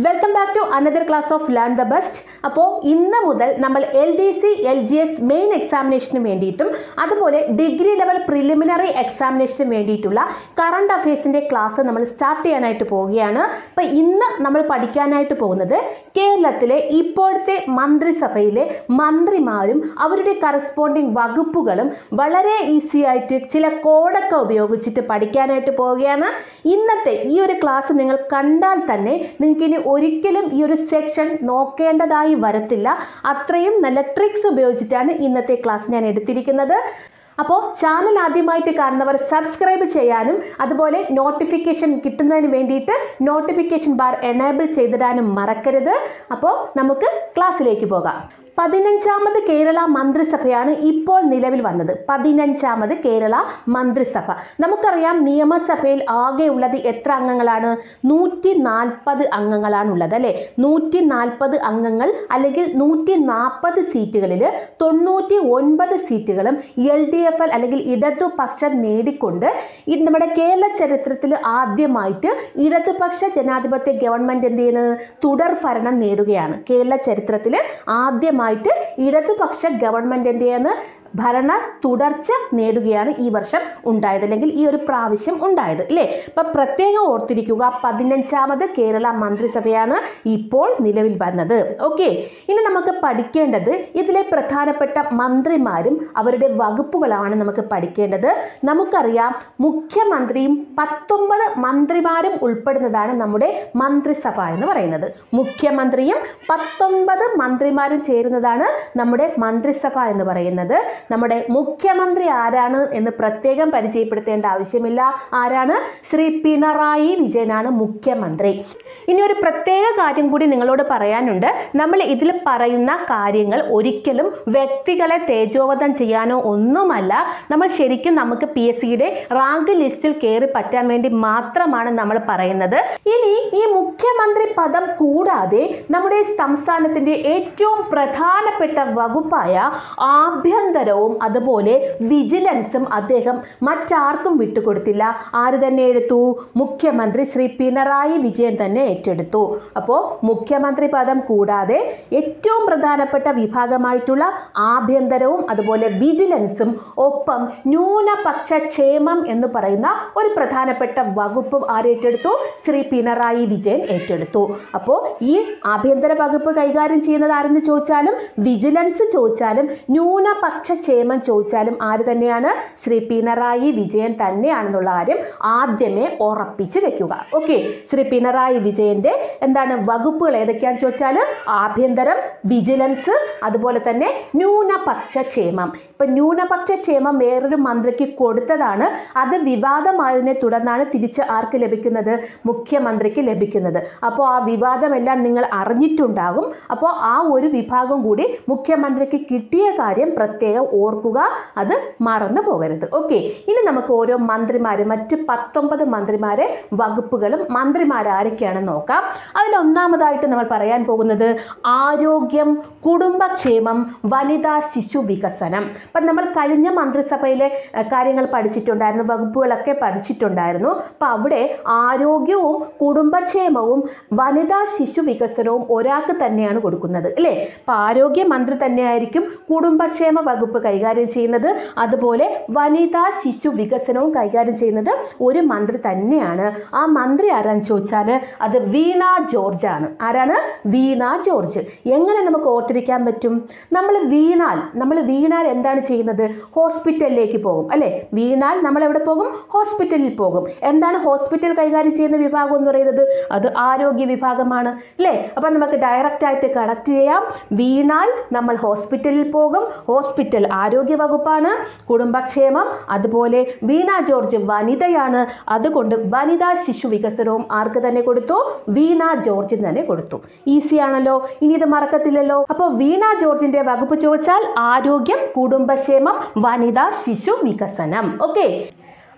Welcome back to another class of learn the best അപ്പോൾ ഇന്ന് മുതൽ നമ്മൾ L D C L G S main എക്സാമിനേഷന് വേണ്ടിയിട്ടും അതുപോലെ ഡിഗ്രി ലെവൽ പ്രിലിമിനറി എക്സാമിനേഷന് വേണ്ടിയിട്ടുള്ള കറണ്ട് അഫയേഴ്സിൻ്റെ ക്ലാസ് നമ്മൾ സ്റ്റാർട്ട് ചെയ്യാനായിട്ട് പോവുകയാണ് അപ്പോൾ ഇന്ന് നമ്മൾ പഠിക്കാനായിട്ട് പോകുന്നത് കേരളത്തിലെ ഇപ്പോഴത്തെ മന്ത്രിസഭയിലെ മന്ത്രിമാരും അവരുടെ കറസ്പോണ്ടിങ് വകുപ്പുകളും വളരെ ഈസി ആയിട്ട് ചില കോഡൊക്കെ ഉപയോഗിച്ചിട്ട് പഠിക്കാനായിട്ട് പോവുകയാണ് ഇന്നത്തെ ഈ ഒരു ക്ലാസ് നിങ്ങൾ കണ്ടാൽ തന്നെ നിങ്ങൾക്ക് ഇനി ഒരിക്കലും ഈ ഒരു സെക്ഷൻ നോക്കേണ്ടതായി വരത്തില്ല അത്രയും നല്ല ട്രിക്സ് ഉപയോഗിച്ചിട്ടാണ് ഇന്നത്തെ ക്ലാസ് ഞാൻ എടുത്തിരിക്കുന്നത് അപ്പോൾ ചാനൽ ആദ്യമായിട്ട് കാണുന്നവർ സബ്സ്ക്രൈബ് ചെയ്യാനും അതുപോലെ നോട്ടിഫിക്കേഷൻ കിട്ടുന്നതിന് വേണ്ടിയിട്ട് നോട്ടിഫിക്കേഷൻ ബാർ എനേബിൾ ചെയ്തിടാനും മറക്കരുത് അപ്പോൾ നമുക്ക് ക്ലാസ്സിലേക്ക് പോകാം പതിനഞ്ചാമത് കേരള മന്ത്രിസഭയാണ് ഇപ്പോൾ നിലവിൽ വന്നത് പതിനഞ്ചാമത് കേരള മന്ത്രിസഭ നമുക്കറിയാം നിയമസഭയിൽ ആകെ ഉള്ളത് എത്ര അംഗങ്ങളാണ് നൂറ്റി നാൽപ്പത് അംഗങ്ങളാണ് ഉള്ളത് അല്ലേ നൂറ്റി നാൽപ്പത് അംഗങ്ങൾ അല്ലെങ്കിൽ നൂറ്റി നാൽപ്പത് സീറ്റുകളിൽ തൊണ്ണൂറ്റി ഒൻപത് സീറ്റുകളും എൽ ഡി എഫ് എൽ അല്ലെങ്കിൽ ഇടതുപക്ഷം നേടിക്കൊണ്ട് ഈ നമ്മുടെ കേരള ചരിത്രത്തിൽ ആദ്യമായിട്ട് ഇടതുപക്ഷ ജനാധിപത്യ ഗവൺമെൻറ് എന്ത് ചെയ്യുന്നത് തുടർ ഭരണം നേടുകയാണ് കേരള ചരിത്രത്തിൽ ആദ്യമായിട്ട് ഇടതുപക്ഷ ഗവൺമെൻറ് എന്ത് ചെയ്യുന്നത് ഭരണ തുടർച്ച നേടുകയാണ് ഈ വർഷം ഉണ്ടായത് അല്ലെങ്കിൽ ഈ ഒരു പ്രാവശ്യം ഉണ്ടായത് അല്ലേ അപ്പം പ്രത്യേകം ഓർത്തിരിക്കുക പതിനഞ്ചാമത് കേരള മന്ത്രിസഭയാണ് ഇപ്പോൾ നിലവിൽ വന്നത് ഓക്കെ ഇനി നമുക്ക് പഠിക്കേണ്ടത് ഇതിലെ പ്രധാനപ്പെട്ട മന്ത്രിമാരും അവരുടെ വകുപ്പുകളാണ് നമുക്ക് പഠിക്കേണ്ടത് നമുക്കറിയാം മുഖ്യമന്ത്രിയും പത്തൊമ്പത് മന്ത്രിമാരും ഉൾപ്പെടുന്നതാണ് നമ്മുടെ മന്ത്രിസഭ എന്ന് പറയുന്നത് മുഖ്യമന്ത്രിയും പത്തൊമ്പത് മന്ത്രിമാരും ചേരുന്നതാണ് നമ്മുടെ മന്ത്രിസഭ എന്ന് പറയുന്നത് നമ്മുടെ മുഖ്യമന്ത്രി ആരാണ് എന്ന് പ്രത്യേകം പരിചയപ്പെടുത്തേണ്ട ആവശ്യമില്ല ആരാണ് ശ്രീ പിണറായി വിജയനാണ് മുഖ്യമന്ത്രി ഇനി ഒരു പ്രത്യേക കാര്യം കൂടി നിങ്ങളോട് പറയാനുണ്ട് നമ്മൾ ഇതിൽ പറയുന്ന കാര്യങ്ങൾ ഒരിക്കലും വ്യക്തികളെ തേജോവധം ചെയ്യാനോ ഒന്നുമല്ല നമ്മൾ ശരിക്കും നമുക്ക് പി എസ് സിയുടെ റാങ്ക് ലിസ്റ്റിൽ കയറി പറ്റാൻ വേണ്ടി മാത്രമാണ് നമ്മൾ പറയുന്നത് ഇനി ഈ മുഖ്യമന്ത്രി പദം കൂടാതെ നമ്മുടെ സംസ്ഥാനത്തിൻ്റെ ഏറ്റവും പ്രധാനപ്പെട്ട വകുപ്പായ ആഭ്യന്തരവും അതുപോലെ വിജിലൻസും അദ്ദേഹം മറ്റാർക്കും വിട്ടുകൊടുത്തില്ല ആര് തന്നെ എടുത്തു മുഖ്യമന്ത്രി ശ്രീ പിണറായി വിജയൻ തന്നെ ഏറ്റെടുത്തു അപ്പോൾ മുഖ്യമന്ത്രി പദം കൂടാതെ ഏറ്റവും പ്രധാനപ്പെട്ട വിഭാഗമായിട്ടുള്ള ആഭ്യന്തരവും അതുപോലെ വിജിലൻസും ഒപ്പം ന്യൂനപക്ഷ ക്ഷേമം എന്ന് പറയുന്ന ഒരു പ്രധാനപ്പെട്ട വകുപ്പും ആരേറ്റെടുത്തു ശ്രീ പിണറായി വിജയൻ ഏറ്റെടുത്തു അപ്പോൾ ഈ ആഭ്യന്തര വകുപ്പ് കൈകാര്യം ചെയ്യുന്നത് ആരെന്ന് ചോദിച്ചാലും വിജിലൻസ് ചോദിച്ചാലും ന്യൂനപക്ഷ ക്ഷേമം ചോദിച്ചാലും ആര് തന്നെയാണ് ശ്രീ പിണറായി വിജയൻ തന്നെയാണെന്നുള്ള കാര്യം ആദ്യമേ ഉറപ്പിച്ച് വെക്കുക ഓക്കെ ശ്രീ പിണറായി വിജയന്റെ എന്താണ് വകുപ്പുകൾ ഏതൊക്കെയാണെന്ന് ചോദിച്ചാൽ ആഭ്യന്തരം വിജിലൻസ് അതുപോലെ തന്നെ ന്യൂനപക്ഷ ക്ഷേമം ഇപ്പം ന്യൂനപക്ഷ ക്ഷേമം വേറൊരു മന്ത്രിക്ക് കൊടുത്തതാണ് അത് വിവാദമായതിനെ തുടർന്നാണ് തിരിച്ച് ആർക്ക് ലഭിക്കുന്നത് മുഖ്യമന്ത്രിക്ക് ലഭിക്കുന്നത് അപ്പോൾ ആ വിവാദമെല്ലാം നിങ്ങൾ അറിഞ്ഞിട്ടുണ്ടാകും അപ്പോൾ ആ ഒരു വിഭാഗം കൂടി മുഖ്യമന്ത്രിക്ക് കിട്ടിയ കാര്യം പ്രത്യേകം ഓർക്കുക അത് മറന്നു പോകരുത് ഓക്കെ ഇനി നമുക്ക് ഓരോ മന്ത്രിമാരെ മറ്റ് പത്തൊമ്പത് മന്ത്രിമാരെ വകുപ്പുകളും മന്ത്രിമാരാരൊക്കെയാണെന്ന് നോക്കാം അതിൽ ഒന്നാമതായിട്ട് നമ്മൾ പറയാൻ പോകുന്നത് ആരോഗ്യം കുടുംബക്ഷേമം വനിതാ ശിശു വികസനം അപ്പം നമ്മൾ കഴിഞ്ഞ മന്ത്രിസഭയിലെ ഏഹ്, കാര്യങ്ങൾ പഠിച്ചിട്ടുണ്ടായിരുന്നു വകുപ്പുകളൊക്കെ പഠിച്ചിട്ടുണ്ടായിരുന്നു അപ്പം അവിടെ ആരോഗ്യവും കുടുംബക്ഷേമവും വനിതാ ശിശു വികസനവും ഒരാൾക്ക് തന്നെയാണ് കൊടുക്കുന്നത് അല്ലേ അപ്പം ആരോഗ്യമന്ത്രി തന്നെയായിരിക്കും കുടുംബക്ഷേമ വകുപ്പ് കൈകാര്യം ചെയ്യുന്നത് അതുപോലെ വനിതാ ശിശു വികസനവും കൈകാര്യം ചെയ്യുന്നത് ഒരു മന്ത്രി തന്നെയാണ് ആ മന്ത്രി ആരാന്ന് ചോദിച്ചാൽ അത് വീണ ജോർജ് ആണ് ആരാണ് വീണ ജോർജ് എങ്ങനെ നമുക്ക് ഓർത്തിരിക്കാൻ പറ്റും നമ്മൾ വീണാൽ നമ്മൾ വീണാൽ എന്താണ് ചെയ്യുന്നത് ഹോസ്പിറ്റലിലേക്ക് പോകും അല്ലേ വീണാൽ നമ്മൾ എവിടെ പോകും ഹോസ്പിറ്റലിൽ പോകും എന്താണ് ഹോസ്പിറ്റൽ കൈകാര്യം ചെയ്യുന്ന വിഭാഗം എന്ന് പറയുന്നത് അത് ആരോഗ്യ വിഭാഗമാണ് അല്ലേ അപ്പം നമുക്ക് ഡയറക്റ്റ് ആയിട്ട് കണക്ട് ചെയ്യാം വീണാൽ നമ്മൾ ഹോസ്പിറ്റലിൽ പോകും ഹോസ്പിറ്റൽ ആരോഗ്യ വകുപ്പാണ് കുടുംബക്ഷേമം അതുപോലെ വീണ ജോർജ് വനിതയാണ് അതുകൊണ്ട് വനിതാ ശിശു വികസനവും ആർക്ക് തന്നെ കൊടുത്തു വീണ ജോർജിന് തന്നെ കൊടുത്തു ഈസി ആണല്ലോ ഇനി ഇത് മറക്കത്തില്ലല്ലോ അപ്പോൾ വീണ ജോർജിന്റെ വകുപ്പ് ചോദിച്ചാൽ ആരോഗ്യം കുടുംബക്ഷേമം വനിതാ ശിശു വികസനം ഓക്കെ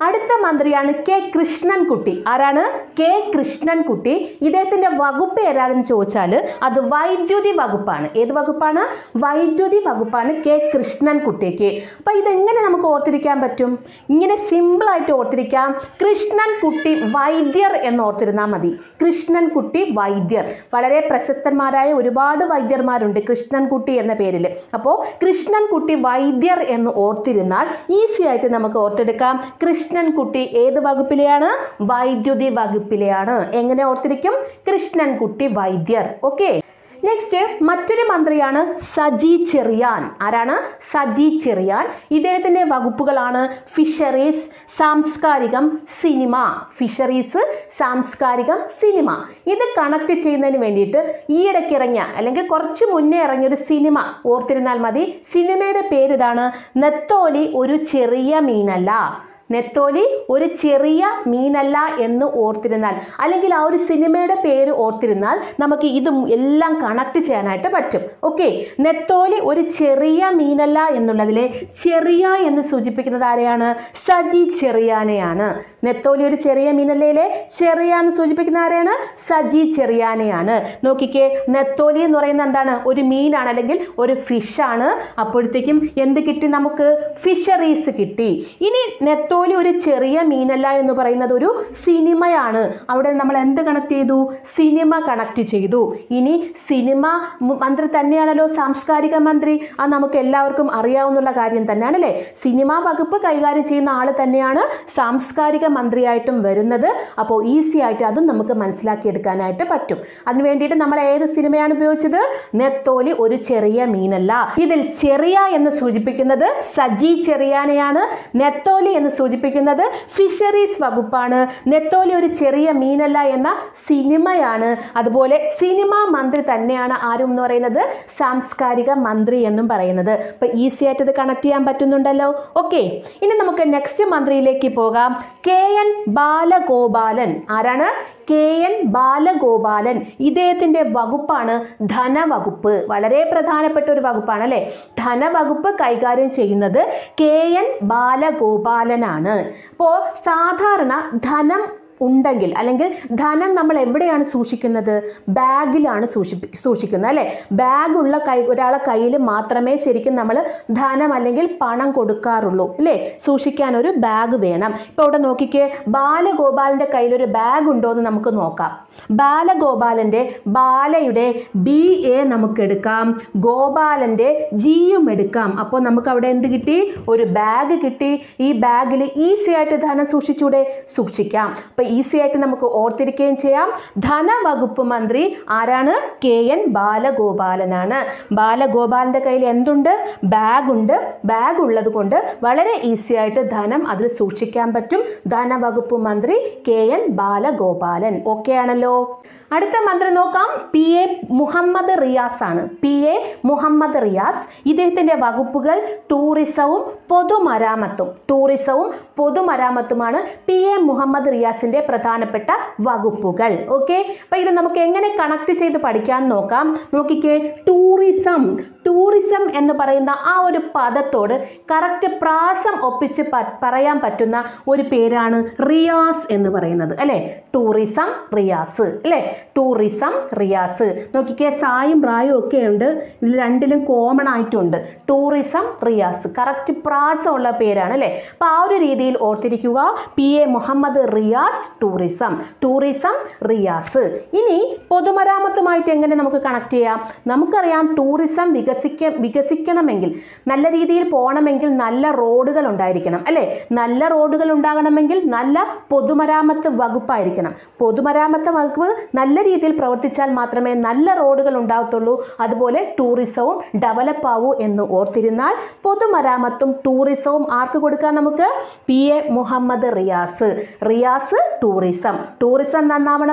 അടുത്ത മന്ത്രിയാണ് കെ കൃഷ്ണൻകുട്ടി ആരാണ് കെ കൃഷ്ണൻകുട്ടി ഇദ്ദേഹത്തിന്റെ വകുപ്പ് ഏതാണെന്ന് ചോദിച്ചാൽ അത് വൈദ്യുതി വകുപ്പാണ് ഏത് വകുപ്പാണ് വൈദ്യുതി വകുപ്പാണ് കെ കൃഷ്ണൻകുട്ടിക്ക് അപ്പൊ ഇതെങ്ങനെ നമുക്ക് ഓർത്തിരിക്കാൻ പറ്റും ഇങ്ങനെ സിമ്പിൾ ആയിട്ട് ഓർത്തിരിക്കാം കൃഷ്ണൻകുട്ടി വൈദ്യർ എന്ന് ഓർത്തിരുന്നാൽ മതി കൃഷ്ണൻകുട്ടി വൈദ്യർ വളരെ പ്രശസ്തന്മാരായ ഒരുപാട് വൈദ്യന്മാരുണ്ട് കൃഷ്ണൻകുട്ടി എന്ന പേരിൽ അപ്പോൾ കൃഷ്ണൻകുട്ടി വൈദ്യർ എന്ന് ഓർത്തിരുന്നാൽ ഈസി ആയിട്ട് നമുക്ക് ഓർത്തെടുക്കാം കൃഷ്ണൻകുട്ടി ഏത് വകുപ്പിലെയാണ് വൈദ്യുതി വകുപ്പിലെയാണ് എങ്ങനെ ഓർത്തിരിക്കും കൃഷ്ണൻകുട്ടി വൈദ്യർ ഓക്കെ നെക്സ്റ്റ് മറ്റൊരു മന്ത്രിയാണ് സജി ചെറിയാൻ ആരാണ് സജി ചെറിയാൻ ഇദ്ദേഹത്തിൻ്റെ വകുപ്പുകളാണ് ഫിഷറീസ് സാംസ്കാരികം സിനിമ ഫിഷറീസ് സാംസ്കാരികം സിനിമ ഇത് കണക്ട് ചെയ്യുന്നതിന് വേണ്ടിയിട്ട് ഈയിടയ്ക്ക് ഇറങ്ങിയ അല്ലെങ്കിൽ കുറച്ച് മുന്നേ ഇറങ്ങിയ ഒരു സിനിമ ഓർത്തിരുന്നാൽ മതി സിനിമയുടെ പേര് ഇതാണ് നെത്തോലി ഒരു ചെറിയ മീനല്ല നെത്തോലി ഒരു ചെറിയ മീനല്ല എന്ന് ഓർത്തിരുന്നാൽ അല്ലെങ്കിൽ ആ ഒരു സിനിമയുടെ പേര് ഓർത്തിരുന്നാൽ നമുക്ക് ഇത് എല്ലാം കണക്ട് ചെയ്യാനായിട്ട് പറ്റും ഓക്കെ നെത്തോലി ഒരു ചെറിയ മീനല്ല എന്നുള്ളതിലെ ചെറിയ എന്ന് സൂചിപ്പിക്കുന്നത് ആരെയാണ് സജി ചെറിയാനെയാണ് നെത്തോലി ഒരു ചെറിയ മീനല്ലേ ചെറിയ എന്ന് സൂചിപ്പിക്കുന്ന ആരെയാണ് സജി ചെറിയാനെയാണ് നോക്കിക്കേ നെത്തോലി എന്ന് പറയുന്നത് എന്താണ് ഒരു മീനാണ് അല്ലെങ്കിൽ ഒരു ഫിഷാണ് അപ്പോഴത്തേക്കും എന്ത് കിട്ടി നമുക്ക് ഫിഷറീസ് കിട്ടി ഇനി നെത്തോലി ഒരു ചെറിയ മീനല്ല എന്ന് പറയുന്നത് ഒരു സിനിമയാണ് അവിടെ നമ്മൾ എന്ത് കണക്ട് ചെയ്തു സിനിമ കണക്ട് ചെയ്തു ഇനി സിനിമ മ- മന്ത്രി തന്നെയാണല്ലോ സാംസ്കാരിക മന്ത്രി അത് നമുക്ക് എല്ലാവർക്കും അറിയാവുന്ന കാര്യം തന്നെയാണ് അല്ലേ സിനിമാ വകുപ്പ് കൈകാര്യം ചെയ്യുന്ന ആൾ തന്നെയാണ് സാംസ്കാരിക മന്ത്രിയായിട്ടും വരുന്നത് അപ്പോൾ ഈസി ആയിട്ട് അതും നമുക്ക് മനസ്സിലാക്കിയെടുക്കാനായിട്ട് പറ്റും അതിന് വേണ്ടിയിട്ട് നമ്മൾ ഏത് സിനിമയാണ് ഉപയോഗിച്ചത് നെത്തോലി ഒരു ചെറിയ മീനല്ല ഇതിൽ ചെറിയ എന്ന് സൂചിപ്പിക്കുന്നത് സജി ചെറിയാനെയാണ് നെത്തോലി എന്ന് സൂചിപ്പിക്കുന്നത് ഫിഷറീസ് വകുപ്പാണ് നെത്തോലി ഒരു ചെറിയ മീനല്ല എന്ന സിനിമയാണ് അതുപോലെ സിനിമാ മന്ത്രി തന്നെയാണ് ആരും എന്ന് പറയുന്നത് സാംസ്കാരിക മന്ത്രി എന്നും പറയുന്നത് അപ്പൊ ഈസി ആയിട്ട് ഇത് കണക്ട് ചെയ്യാൻ പറ്റുന്നുണ്ടല്ലോ ഓക്കെ ഇനി നമുക്ക് നെക്സ്റ്റ് മന്ത്രിയിലേക്ക് പോകാം കെ എൻ ബാലഗോപാലൻ ആരാണ് കെ എൻ ബാലഗോപാലൻ ഇദ്ദേഹത്തിന്റെ വകുപ്പാണ് ധനവകുപ്പ് വളരെ പ്രധാനപ്പെട്ട ഒരു വകുപ്പാണ് അല്ലെ ധനവകുപ്പ് കൈകാര്യം ചെയ്യുന്നത് കെ എൻ ബാലഗോപാലനാണ് അപ്പോൾ സാധാരണ ധനം ഉണ്ടെങ്കിൽ അല്ലെങ്കിൽ ധനം നമ്മൾ എവിടെയാണ് സൂക്ഷിക്കുന്നത് ബാഗിലാണ് സൂക്ഷിപ്പി സൂക്ഷിക്കുന്നത് അല്ലേ ബാഗുള്ള കൈ ഒരാളെ കയ്യിൽ മാത്രമേ ശരിക്കും നമ്മൾ ധനം അല്ലെങ്കിൽ പണം കൊടുക്കാറുള്ളൂ അല്ലേ സൂക്ഷിക്കാൻ ഒരു ബാഗ് വേണം ഇപ്പോൾ ഇവിടെ നോക്കിക്കേ ബാലഗോപാലൻ്റെ കയ്യിലൊരു ബാഗ് ഉണ്ടോ എന്ന് നമുക്ക് നോക്കാം ബാലഗോപാലൻ്റെ ബാലയുടെ ബി എ നമുക്ക് എടുക്കാം ഗോപാലൻ്റെ ജിയും എടുക്കാം അപ്പോൾ നമുക്ക് അവിടെ എന്ത് കിട്ടി ഒരു ബാഗ് കിട്ടി ഈ ബാഗിൽ ഈസി ആയിട്ട് ധനം സൂക്ഷിച്ചൂടെ സൂക്ഷിക്കാം അപ്പോൾ ഈസി ആയിട്ട് നമുക്ക് ഓർത്തിരിക്കുകയും ചെയ്യാം ധനവകുപ്പ് മന്ത്രി ആരാണ് കെ എൻ ബാലഗോപാലനാണ് ബാലഗോപാലൻ്റെ കയ്യിൽ എന്തുണ്ട് ബാഗ് ഉണ്ട് ബാഗ് ഉള്ളത് കൊണ്ട് വളരെ ഈസി ആയിട്ട് ധനം അതിൽ സൂക്ഷിക്കാൻ പറ്റും ധനവകുപ്പ് മന്ത്രി കെ എൻ ബാലഗോപാലൻ ഓക്കെ ആണല്ലോ അടുത്ത മന്ത്രി നോക്കാം പി എ മുഹമ്മദ് റിയാസ് ആണ് പി എ മുഹമ്മദ് റിയാസ് ഇദ്ദേഹത്തിൻ്റെ വകുപ്പുകൾ ടൂറിസവും പൊതുമരാമത്തും ടൂറിസവും പൊതുമരാമത്തുമാണ് പി എ മുഹമ്മദ് റിയാസിൻ്റെ പ്രധാനപ്പെട്ട വകുപ്പുകൾ ഓക്കെ അപ്പോൾ ഇത് നമുക്ക് എങ്ങനെ കണക്ട് ചെയ്ത് പഠിക്കാൻ നോക്കാം നോക്കിക്കേ ടൂറിസം ടൂറിസം എന്ന് പറയുന്ന ആ ഒരു പദത്തോട് കറക്റ്റ് പ്രാസം ഒപ്പിച്ച് പ- പറയാൻ പറ്റുന്ന ഒരു പേരാണ് റിയാസ് എന്ന് പറയുന്നത് അല്ലേ ടൂറിസം റിയാസ് അല്ലേ ടൂറിസം റിയാസ് നോക്കിക്കേ സായും റായും ഒക്കെ ഉണ്ട് ഇതിൽ രണ്ടിലും കോമൺ ആയിട്ടുണ്ട് ടൂറിസം റിയാസ് കറക്റ്റ് പ്രാസമുള്ള പേരാണ് അല്ലേ അപ്പോൾ ആ ഒരു രീതിയിൽ ഓർത്തിരിക്കുക P A Muhammad Riyas tourism tourism Riyas ഇനി പൊതുമരാമത്തുമായിട്ട് എങ്ങനെ നമുക്ക് കണക്ട് ചെയ്യാം നമുക്കറിയാം ടൂറിസം വികസിക്ക വികസിക്കണമെങ്കിൽ നല്ല രീതിയിൽ പോകണമെങ്കിൽ നല്ല റോഡുകൾ ഉണ്ടായിരിക്കണം അല്ലേ നല്ല റോഡുകൾ ഉണ്ടാകണമെങ്കിൽ നല്ല പൊതുമരാമത്ത് വകുപ്പായിരിക്കണം പൊതുമരാമത്ത് വകുപ്പ് നല്ല രീതിയിൽ പ്രവർത്തിച്ചാൽ മാത്രമേ നല്ല റോഡുകൾ ഉണ്ടാകത്തുള്ളൂ അതുപോലെ ടൂറിസവും ഡെവലപ്പ് ആവൂ എന്ന് ഓർത്തിരുന്നാൽ പൊതുമരാമത്തും ടൂറിസവും ആർക്ക് കൊടുക്കാം നമുക്ക് P A Muhammad Riyas Riyas tourism tourism നന്നാവണമെങ്കിൽ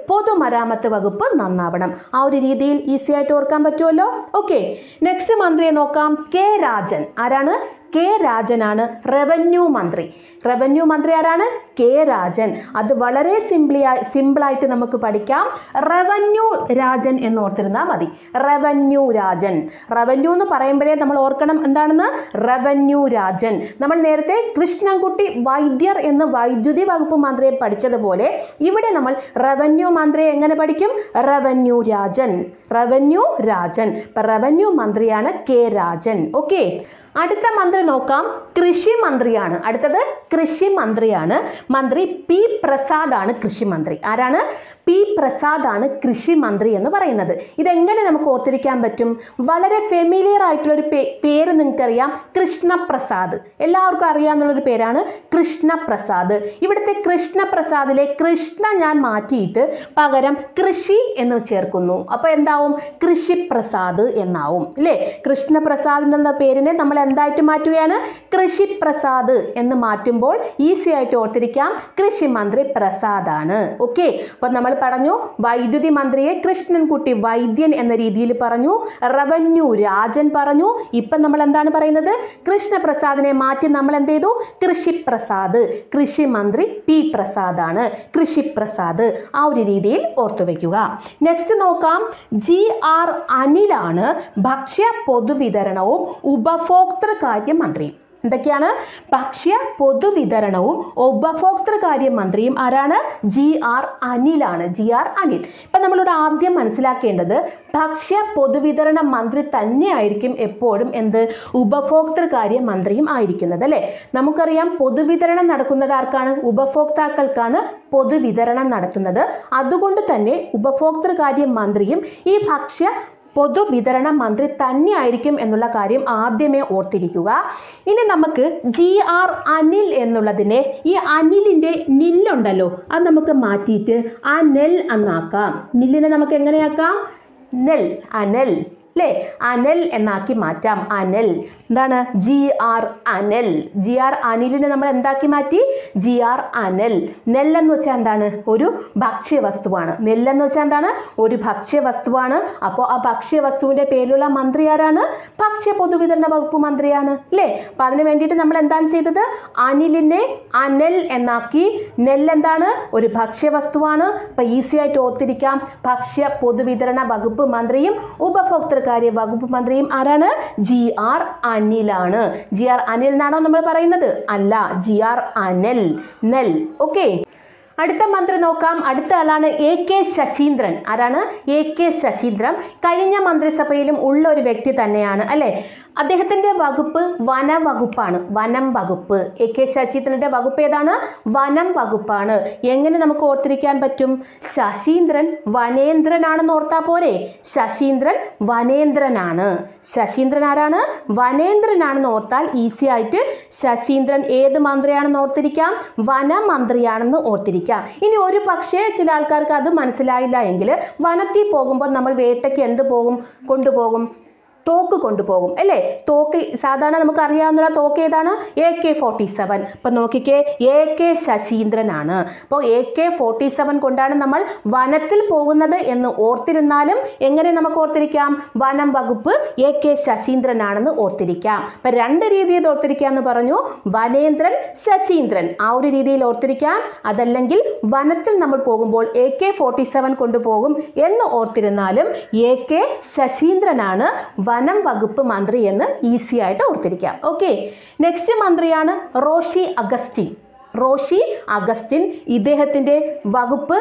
പൊതുമരാമത്ത് വകുപ്പ് നന്നാവണം ആ ഒരു രീതിയിൽ ഈസി ആയിട്ട് ഓർക്കാൻ പറ്റുമല്ലോ ഓക്കെ നെക്സ്റ്റ് മന്ത്രിയെ നോക്കാം കെ രാജൻ ആരാണ് കെ രാജനാണ് റവന്യൂ മന്ത്രി റവന്യൂ മന്ത്രി ആരാണ് കെ രാജൻ അത് വളരെ സിംപ്ലി സിമ്പിളായിട്ട് നമുക്ക് പഠിക്കാം റവന്യൂ രാജൻ എന്ന് ഓർത്തിരുന്നാൽ മതി റവന്യൂ രാജൻ റവന്യൂ എന്ന് പറയുമ്പോഴേ നമ്മൾ ഓർക്കണം എന്താണെന്ന് റവന്യൂ രാജൻ നമ്മൾ നേരത്തെ കൃഷ്ണൻകുട്ടി വൈദ്യർ എന്ന് വൈദ്യുതി വകുപ്പ് മന്ത്രിയെ പഠിച്ചതുപോലെ ഇവിടെ നമ്മൾ റവന്യൂ മന്ത്രിയെ എങ്ങനെ പഠിക്കും റവന്യൂ രാജൻ റവന്യൂ രാജൻ ഇപ്പം റവന്യൂ മന്ത്രിയാണ് കെ രാജൻ ഓക്കെ അടുത്ത മന്ത്രി നോക്കാം കൃഷി മന്ത്രിയാണ് അടുത്തത് കൃഷി മന്ത്രിയാണ് മന്ത്രി പി പ്രസാദ് ആണ് കൃഷി മന്ത്രി ആരാണ് പി പ്രസാദ് ആണ് കൃഷി മന്ത്രി എന്ന് പറയുന്നത് ഇതെങ്ങനെ നമുക്ക് ഓർത്തിരിക്കാൻ പറ്റും വളരെ ഫെമിലിയർ ആയിട്ടുള്ള ഒരു പേര് നിങ്ങൾക്കറിയാം കൃഷ്ണപ്രസാദ് എല്ലാവർക്കും അറിയാവുന്നൊരു പേരാണ് കൃഷ്ണപ്രസാദ് ഇവിടുത്തെ കൃഷ്ണപ്രസാദിലെ കൃഷ്ണ ഞാൻ മാറ്റിയിട്ട് പകരം കൃഷി എന്ന് ചേർക്കുന്നു അപ്പോൾ എന്താവും കൃഷിപ്രസാദ് എന്നാവും ഇല്ലേ കൃഷ്ണപ്രസാദ് എന്ന പേരിനെ നമ്മൾ എന്തായിട്ട് മാറ്റുകയാണ് കൃഷിപ്രസാദ് എന്ന് മാറ്റുമ്പോൾ ഈസി ആയിട്ട് ഓർത്തിരിക്കാം കൃഷി മന്ത്രി പ്രസാദാണ് ഓക്കെ അപ്പോൾ നമ്മൾ പറഞ്ഞു വൈദ്യുതി മന്ത്രിയെ കൃഷ്ണൻകുട്ടി വൈദ്യൻ എന്ന രീതിയിൽ പറഞ്ഞു റവന്യൂ രാജൻ പറഞ്ഞു ഇപ്പം നമ്മൾ എന്താണ് പറയുന്നത് കൃഷ്ണപ്രസാദിനെ മാറ്റി നമ്മൾ എന്ത് ചെയ്തു കൃഷിപ്രസാദ് കൃഷി മന്ത്രി പി പ്രസാദാണ് കൃഷിപ്രസാദ് ആ ഒരു രീതിയിൽ ഓർത്തു വയ്ക്കുക നെക്സ്റ്റ് നോക്കാം ജി ആർ അനിലാണ് ഭക്ഷ്യ പൊതുവിതരണവും ഉപഭോക്തൃകാര്യ മന്ത്രിയും എന്തൊക്കെയാണ് ഭക്ഷ്യ പൊതുവിതരണവും ഉപഭോക്തൃകാര്യ മന്ത്രിയും ആരാണ് ജി ആർ അനിലാണ് ജി ആർ അനിൽ ഇപ്പം നമ്മളിവിടെ ആദ്യം മനസ്സിലാക്കേണ്ടത് ഭക്ഷ്യ പൊതുവിതരണ മന്ത്രി തന്നെയായിരിക്കും എപ്പോഴും എന്ത് ഉപഭോക്തൃകാര്യ മന്ത്രിയും ആയിരിക്കുന്നത് അല്ലേ നമുക്കറിയാം പൊതുവിതരണം നടക്കുന്നത് ആർക്കാണ് ഉപഭോക്താക്കൾക്കാണ് പൊതുവിതരണം നടത്തുന്നത് അതുകൊണ്ട് തന്നെ ഉപഭോക്തൃകാര്യ മന്ത്രിയും ഈ ഭക്ഷ്യ പൊതുവിതരണ മന്ത്രി തന്നെയായിരിക്കും എന്നുള്ള കാര്യം ആദ്യമേ ഓർത്തിരിക്കുക ഇനി നമുക്ക് ജി ആർ അനിൽ എന്നുള്ളതിനെ ഈ അനിലിൻ്റെ നില്ലുണ്ടല്ലോ അത് നമുക്ക് മാറ്റിയിട്ട് ആ നെൽ എന്നാക്കാം നില്ലിനെ നമുക്ക് എങ്ങനെയാക്കാം നെൽ അനൽ അല്ലേ അനൽ എന്നാക്കി മാറ്റാം അനൽ എന്താണ് ജി ആർ അനൽ ജി ആർ അനിലിനെ നമ്മൾ എന്താക്കി മാറ്റി ജി ആർ അനൽ നെല്ലെന്ന് വെച്ചാൽ എന്താണ് ഒരു ഭക്ഷ്യവസ്തുവാണ് നെല്ലെന്ന് വെച്ചാൽ എന്താണ് ഒരു ഭക്ഷ്യവസ്തുവാണ് അപ്പോൾ ആ ഭക്ഷ്യവസ്തുവിൻ്റെ പേരിലുള്ള മന്ത്രി ആരാണ് ഭക്ഷ്യ പൊതുവിതരണ വകുപ്പ് മന്ത്രിയാണ് അല്ലേ അപ്പോൾ അതിന് വേണ്ടിയിട്ട് നമ്മൾ എന്താണ് ചെയ്തത് അനിലിനെ അനൽ എന്നാക്കി നെല്ലെന്താണ് ഒരു ഭക്ഷ്യവസ്തുവാണ് അപ്പോൾ ഈസി ആയിട്ട് ഓർത്തിരിക്കാം ഭക്ഷ്യ പൊതുവിതരണ വകുപ്പ് മന്ത്രിയും ഉപഭോക്തൃകാര്യ വകുപ്പ് മന്ത്രിയും ആരാണ് ജി ആർ അനിലാണ് ജി ആർ അനിൽ എന്നാണോ നമ്മൾ പറയുന്നത് അല്ല ജി ആർ അനൽ നെൽ ഓക്കെ അടുത്ത മന്ത്രി നോക്കാം അടുത്ത ആളാണ് എ കെ ശശീന്ദ്രൻ ആരാണ് എ കെ ശശീന്ദ്രൻ കഴിഞ്ഞ മന്ത്രിസഭയിലും ഉള്ള ഒരു വ്യക്തി തന്നെയാണ് അല്ലേ അദ്ദേഹത്തിൻ്റെ വകുപ്പ് വനവകുപ്പാണ് വനം വകുപ്പ് എ കെ ശശീന്ദ്രൻ്റെ വകുപ്പ് ഏതാണ് വനം വകുപ്പാണ് എങ്ങനെ നമുക്ക് ഓർത്തിരിക്കാൻ പറ്റും ശശീന്ദ്രൻ വനേന്ദ്രനാണെന്ന് ഓർത്താൽ പോരെ ശശീന്ദ്രൻ വനേന്ദ്രനാണ് ശശീന്ദ്രൻ ആരാണ് വനേന്ദ്രനാണെന്ന് ഓർത്താൽ ഈസി ആയിട്ട് ശശീന്ദ്രൻ ഏത് മന്ത്രിയാണെന്ന് ഓർത്തിരിക്കാം വനമന്ത്രിയാണെന്ന് ഓർത്തിരിക്കാം ഇനി ഒരു പക്ഷേ ചില ആൾക്കാർക്ക് അത് മനസ്സിലായില്ല എങ്കിൽ വനത്തിൽ പോകുമ്പോൾ നമ്മൾ വേട്ടയ്ക്ക് എന്ത് പോകും കൊണ്ടുപോകും തോക്ക് കൊണ്ടുപോകും അല്ലേ തോക്ക് സാധാരണ നമുക്ക് അറിയാവുന്ന തോക്ക് ഏതാണ് എ കെ ഫോർട്ടി സെവൻ അപ്പം നോക്കിക്കേ എ കെ ശശീന്ദ്രനാണ് അപ്പോൾ എ കെ ഫോർട്ടി സെവൻ കൊണ്ടാണ് നമ്മൾ വനത്തിൽ പോകുന്നത് എന്ന് ഓർത്തിരുന്നാലും എങ്ങനെ നമുക്ക് ഓർത്തിരിക്കാം വനം വകുപ്പ് എ കെ ശശീന്ദ്രനാണെന്ന് ഓർത്തിരിക്കാം അപ്പം രണ്ട് രീതിയിൽ ഓർത്തിരിക്കാം എന്ന് പറഞ്ഞു വനേന്ദ്രൻ ശശീന്ദ്രൻ ആ ഒരു രീതിയിൽ ഓർത്തിരിക്കാം അതല്ലെങ്കിൽ വനത്തിൽ നമ്മൾ പോകുമ്പോൾ എ കെ ഫോർട്ടി സെവൻ കൊണ്ടുപോകും എന്ന് ഓർത്തിരുന്നാലും എ കെ ശശീന്ദ്രനാണ് വനം വകുപ്പ് മന്ത്രി എന്ന് ഈസി ആയിട്ട് ഓർത്തിരിക്കാം ഓക്കെ നെക്സ്റ്റ് മന്ത്രിയാണ് റോഷി അഗസ്റ്റിൻ റോഷി അഗസ്റ്റിൻ ഇദ്ദേഹത്തിൻ്റെ വകുപ്പ്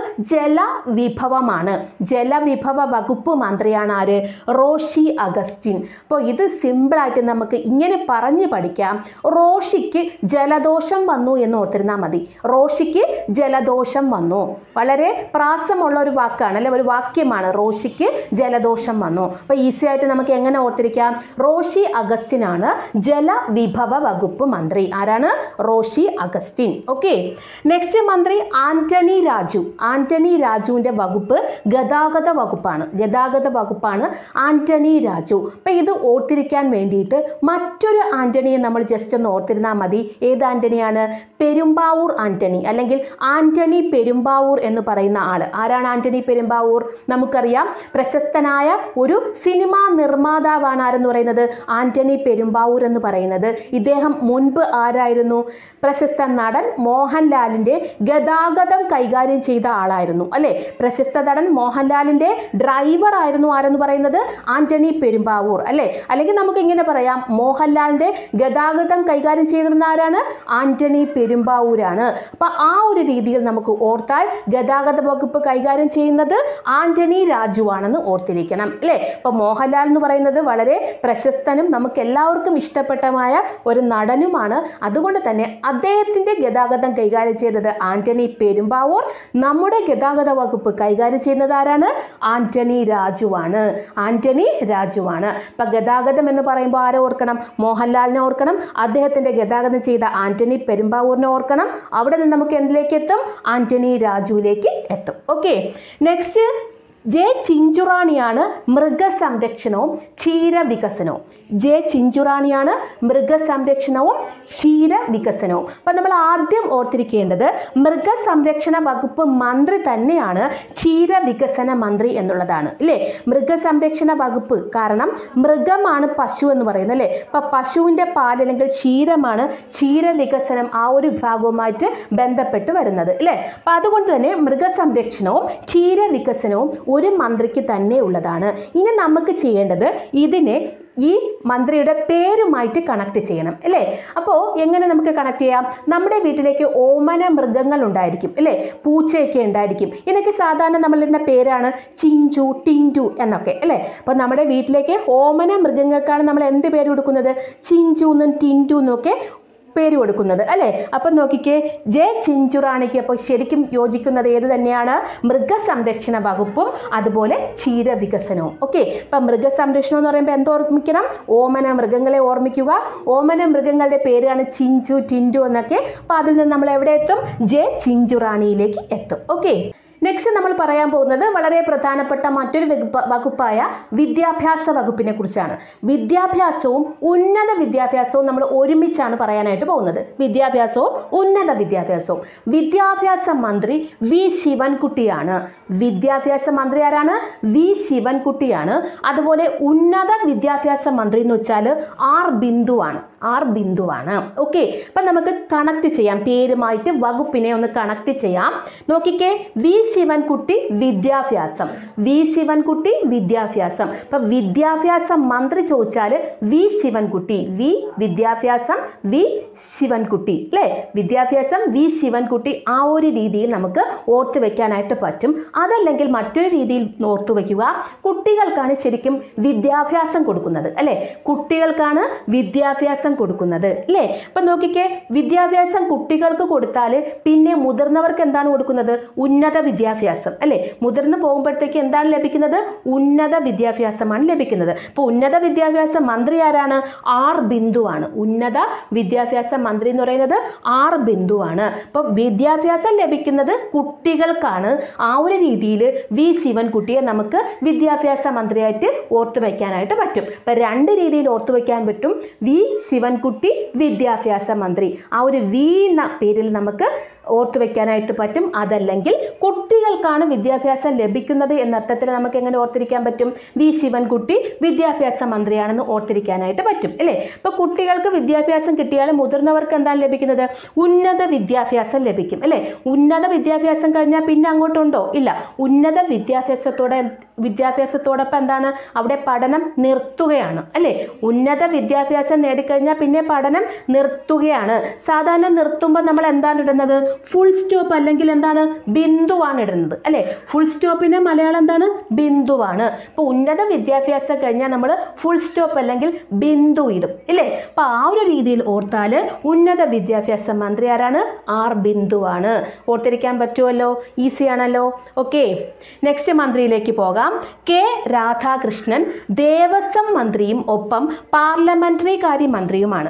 ജലവിഭവമാണ് ജലവിഭവ വകുപ്പ് മന്ത്രിയാണ് ആര് റോഷി അഗസ്റ്റിൻ അപ്പോൾ ഇത് സിമ്പിളായിട്ട് നമുക്ക് ഇങ്ങനെ പറഞ്ഞ് പഠിക്കാം റോഷിക്ക് ജലദോഷം വന്നു എന്ന് ഓർത്തിരുന്നാൽ മതി റോഷിക്ക് ജലദോഷം വന്നു വളരെ പ്രാസമുള്ള ഒരു വാക്കാണ് അല്ലെ ഒരു വാക്യമാണ് റോഷിക്ക് ജലദോഷം വന്നു അപ്പോൾ ഈസി ആയിട്ട് നമുക്ക് എങ്ങനെ ഓർത്തിരിക്കാം റോഷി അഗസ്റ്റിനാണ് ജലവിഭവ വകുപ്പ് മന്ത്രി ആരാണ് റോഷി അഗസ്റ്റിൻ ഓക്കെ നെക്സ്റ്റ് മന്ത്രി ആന്റണി രാജു ആന്റണി രാജുവിൻ്റെ വകുപ്പ് ഗതാഗത വകുപ്പാണ് ഗതാഗത വകുപ്പാണ് ആന്റണി രാജു അപ്പം ഇത് ഓർത്തിരിക്കാൻ വേണ്ടിയിട്ട് മറ്റൊരു ആന്റണിയെ നമ്മൾ ജസ്റ്റ് ഒന്ന് ഓർത്തിരുന്നാൽ മതി ഏത് ആന്റണിയാണ് പെരുമ്പാവൂർ ആന്റണി അല്ലെങ്കിൽ ആന്റണി പെരുമ്പാവൂർ എന്ന് പറയുന്ന ആള് ആരാണ് ആന്റണി പെരുമ്പാവൂർ നമുക്കറിയാം പ്രശസ്തനായ ഒരു സിനിമാ നിർമ്മാതാവാണ് ആരെന്ന് പറയുന്നത് ആന്റണി പെരുമ്പാവൂർ എന്ന് പറയുന്നത് ഇദ്ദേഹം മുൻപ് ആരായിരുന്നു പ്രശസ്ത നടൻ മോഹൻലാലിൻ്റെ ഗതാഗതം കൈകാര്യം ചെയ്ത ആളായിരുന്നു അല്ലേ പ്രശസ്ത നടൻ മോഹൻലാലിൻ്റെ ഡ്രൈവർ ആയിരുന്നു ആരെന്ന് പറയുന്നത് ആന്റണി പെരുമ്പാവൂർ അല്ലേ അല്ലെങ്കിൽ നമുക്ക് ഇങ്ങനെ പറയാം മോഹൻലാലിൻ്റെ ഗതാഗതം കൈകാര്യം ചെയ്തിരുന്ന ആരാണ് ആന്റണി പെരുമ്പാവൂരാണ് അപ്പൊ ആ ഒരു രീതിയിൽ നമുക്ക് ഓർത്താൽ ഗതാഗത വകുപ്പ് കൈകാര്യം ചെയ്യുന്നത് ആന്റണി രാജുവാണെന്ന് ഓർത്തിരിക്കണം അല്ലേ അപ്പൊ മോഹൻലാൽ എന്ന് പറയുന്നത് വളരെ പ്രശസ്തനും നമുക്ക് എല്ലാവർക്കും ഇഷ്ടപ്പെട്ടമായ ഒരു നടനുമാണ് അതുകൊണ്ട് തന്നെ അദ്ദേഹത്തിന്റെ ഗതാഗതം കൈകാര്യം ചെയ്തത് ആന്റണി പെരുമ്പാവൂർ നമ്മുടെ ഗതാഗത വകുപ്പ് കൈകാര്യം ചെയ്യുന്നത് ആരാണ് ആന്റണി രാജുവാണ് ആന്റണി രാജുവാണ് അപ്പൊ ഗതാഗതം എന്ന് പറയുമ്പോൾ ആരെ ഓർക്കണം മോഹൻലാലിനെ ഓർക്കണം അദ്ദേഹത്തിന്റെ ഗതാഗതം ചെയ്ത ആന്റണി പെരുമ്പാവൂരിനെ ഓർക്കണം അവിടെ നിന്ന് നമുക്ക് എന്തിലേക്ക് എത്തും ആന്റണി രാജുവിലേക്ക് എത്തും ഓക്കെ നെക്സ്റ്റ് ജെ ചിഞ്ചുറാണിയാണ് മൃഗസംരക്ഷണവും ക്ഷീരവികസനവും ജെ ചിഞ്ചുറാണിയാണ് മൃഗസംരക്ഷണവും ക്ഷീരവികസനവും അപ്പം നമ്മൾ ആദ്യം ഓർത്തിരിക്കേണ്ടത് മൃഗസംരക്ഷണ വകുപ്പ് മന്ത്രി തന്നെയാണ് ക്ഷീരവികസന മന്ത്രി എന്നുള്ളതാണ് അല്ലേ മൃഗസംരക്ഷണ വകുപ്പ് കാരണം മൃഗമാണ് പശു എന്ന് പറയുന്നത് അല്ലേ അപ്പം പശുവിൻ്റെ പാൽ അല്ലെങ്കിൽ ക്ഷീരമാണ് ക്ഷീരവികസനം ആ ഒരു വിഭാഗവുമായിട്ട് ബന്ധപ്പെട്ട് വരുന്നത് അല്ലേ അപ്പം അതുകൊണ്ട് തന്നെ മൃഗസംരക്ഷണവും ക്ഷീരവികസനവും ഒരു മന്ത്രിക്ക് തന്നെ ഉള്ളതാണ് ഇനി നമുക്ക് ചെയ്യേണ്ടത് ഇതിനെ ഈ മന്ത്രിയുടെ പേരുമായിട്ട് കണക്ട് ചെയ്യണം അല്ലേ അപ്പോൾ എങ്ങനെ നമുക്ക് കണക്ട് ചെയ്യാം നമ്മുടെ വീട്ടിലേക്ക് ഓമന മൃഗങ്ങൾ ഉണ്ടായിരിക്കും അല്ലേ പൂച്ചയൊക്കെ ഉണ്ടായിരിക്കും ഇതിനൊക്കെ സാധാരണ നമ്മളിടുന്ന പേരാണ് ചിഞ്ചു ടിൻറ്റു എന്നൊക്കെ അല്ലേ അപ്പോൾ നമ്മുടെ വീട്ടിലേക്ക് ഓമന മൃഗങ്ങൾക്കാണ് നമ്മൾ എന്ത് പേര് കൊടുക്കുന്നത് ചിഞ്ചു എന്നും ടിൻറ്റു എന്നൊക്കെ പേര് കൊടുക്കുന്നത് അല്ലേ അപ്പം നോക്കിക്കേ ജെ ചിഞ്ചുറാണിക്ക് അപ്പോൾ ശരിക്കും യോജിക്കുന്നത് ഏത് തന്നെയാണ് മൃഗസംരക്ഷണ വകുപ്പും അതുപോലെ ക്ഷീരവികസനവും ഓക്കെ അപ്പം മൃഗസംരക്ഷണം എന്ന് പറയുമ്പോൾ എന്ത് ഓർമ്മിക്കണം ഓമന മൃഗങ്ങളെ ഓർമ്മിക്കുക ഓമന മൃഗങ്ങളുടെ പേരാണ് ചിഞ്ചു ടിൻഡു എന്നൊക്കെ അപ്പോൾ അതിൽ നിന്ന് നമ്മൾ എവിടെ എത്തും ജെ ചിഞ്ചുറാണിയിലേക്ക് എത്തും ഓക്കെ നെക്സ്റ്റ് നമ്മൾ പറയാൻ പോകുന്നത് വളരെ പ്രധാനപ്പെട്ട മറ്റൊരു വകുപ്പ് വകുപ്പായ വിദ്യാഭ്യാസ വകുപ്പിനെ കുറിച്ചാണ് വിദ്യാഭ്യാസവും ഉന്നത വിദ്യാഭ്യാസവും നമ്മൾ ഒരുമിച്ചാണ് പറയാനായിട്ട് പോകുന്നത് വിദ്യാഭ്യാസവും ഉന്നത വിദ്യാഭ്യാസവും വിദ്യാഭ്യാസ മന്ത്രി വി ശിവൻകുട്ടിയാണ് വിദ്യാഭ്യാസ മന്ത്രി ആരാണ് വി ശിവൻകുട്ടിയാണ് അതുപോലെ ഉന്നത വിദ്യാഭ്യാസ മന്ത്രി എന്ന് വെച്ചാൽ ആർ ബിന്ദുവാണ് ആർ ബിന്ദുവാണ് ഓക്കെ അപ്പം നമുക്ക് കണക്ട് ചെയ്യാം പേരുമായിട്ട് വകുപ്പിനെ ഒന്ന് കണക്ട് ചെയ്യാം നോക്കിക്കേ വി ശിവൻകുട്ടി വിദ്യാഭ്യാസം വി ശിവൻകുട്ടി വിദ്യാഭ്യാസം അപ്പം വിദ്യാഭ്യാസ മന്ത്രി ചോദിച്ചാൽ വി ശിവൻകുട്ടി വി വിദ്യാഭ്യാസം വി ശിവൻകുട്ടി അല്ലേ വിദ്യാഭ്യാസം വി ശിവൻകുട്ടി ആ ഒരു രീതിയിൽ നമുക്ക് ഓർത്തു വെക്കാനായിട്ട് പറ്റും അതല്ലെങ്കിൽ മറ്റൊരു രീതിയിൽ ഓർത്തു വയ്ക്കുക കുട്ടികൾക്കാണ് ശരിക്കും വിദ്യാഭ്യാസം കൊടുക്കുന്നത് അല്ലേ കുട്ടികൾക്കാണ് വിദ്യാഭ്യാസം കൊടുക്കുന്നത് അല്ലേ അപ്പം നോക്കിക്കേ വിദ്യാഭ്യാസം കുട്ടികൾക്ക് കൊടുത്താൽ പിന്നെ മുതിർന്നവർക്ക് എന്താണ് കൊടുക്കുന്നത് ഉന്നത വിദ്യാഭ്യാസം അല്ലേ മുതിർന്നു പോകുമ്പോഴത്തേക്ക് എന്താണ് ലഭിക്കുന്നത് ഉന്നത വിദ്യാഭ്യാസമാണ് ലഭിക്കുന്നത് അപ്പോൾ ഉന്നത വിദ്യാഭ്യാസ മന്ത്രി ആരാണ് ആർ ബിന്ദുവാണ് ഉന്നത വിദ്യാഭ്യാസ മന്ത്രി എന്ന് പറയുന്നത് ആർ ബിന്ദുവാണ് അപ്പോൾ വിദ്യാഭ്യാസം ലഭിക്കുന്നത് കുട്ടികൾക്കാണ് ആ ഒരു രീതിയിൽ വി ശിവൻകുട്ടിയെ നമുക്ക് വിദ്യാഭ്യാസ മന്ത്രിയായിട്ട് ഓർത്തു വയ്ക്കാനായിട്ട് പറ്റും അപ്പം രണ്ട് രീതിയിൽ ഓർത്തു വയ്ക്കാൻ പറ്റും വി ശിവൻകുട്ടി വിദ്യാഭ്യാസ മന്ത്രി ആ ഒരു വി എന്ന പേരിൽ നമുക്ക് ഓർത്തു വെക്കാനായിട്ട് പറ്റും അതല്ലെങ്കിൽ കുട്ടികൾക്കാണ് വിദ്യാഭ്യാസം ലഭിക്കുന്നത് എന്ന അർത്ഥത്തിൽ നമുക്ക് എങ്ങനെ ഓർത്തിരിക്കാൻ പറ്റും വി ശിവൻകുട്ടി വിദ്യാഭ്യാസ മന്ത്രിയാണെന്ന് ഓർത്തിരിക്കാനായിട്ട് പറ്റും അല്ലേ അപ്പോൾ കുട്ടികൾക്ക് വിദ്യാഭ്യാസം കിട്ടിയാൽ മുതിർന്നവർക്ക് എന്താണ് ലഭിക്കുന്നത് ഉന്നത വിദ്യാഭ്യാസം ലഭിക്കും അല്ലേ ഉന്നത വിദ്യാഭ്യാസം കഴിഞ്ഞാൽ പിന്നെ അങ്ങോട്ടുണ്ടോ ഇല്ല ഉന്നത വിദ്യാഭ്യാസത്തോടെ വിദ്യാഭ്യാസത്തോടൊപ്പം എന്താണ് അവിടെ പഠനം നിർത്തുകയാണ് അല്ലേ ഉന്നത വിദ്യാഭ്യാസം നേടിക്കഴിഞ്ഞാൽ പിന്നെ പഠനം നിർത്തുകയാണ് സാധാരണ നിർത്തുമ്പോൾ നമ്മൾ എന്താണ് ഇടുന്നത് ഫുൾ സ്റ്റോപ്പ് അല്ലെങ്കിൽ എന്താണ് ബിന്ദുവാണ് ഇടുന്നത് അല്ലേ ഫുൾ സ്റ്റോപ്പിന് മലയാളം എന്താണ് ബിന്ദുവാണ് ഇപ്പോൾ ഉന്നത വിദ്യാഭ്യാസം കഴിഞ്ഞാൽ നമ്മൾ ഫുൾ സ്റ്റോപ്പ് അല്ലെങ്കിൽ ബിന്ദു ഇടും ഇല്ലേ അപ്പോൾ ആ ഒരു രീതിയിൽ ഓർത്താൽ ഉന്നത വിദ്യാഭ്യാസ മന്ത്രി ആരാണ് ആർ ബിന്ദുവാണ് ഓർത്തിരിക്കാൻ പറ്റുമല്ലോ ഈസി ആണല്ലോ ഓക്കെ നെക്സ്റ്റ് മന്ത്രിയിലേക്ക് പോകാം കെ രാധാകൃഷ്ണൻ ദേവസ്വം മന്ത്രിയും ഒപ്പം പാർലമെന്ററി കാര്യ മന്ത്രിയുമാണ്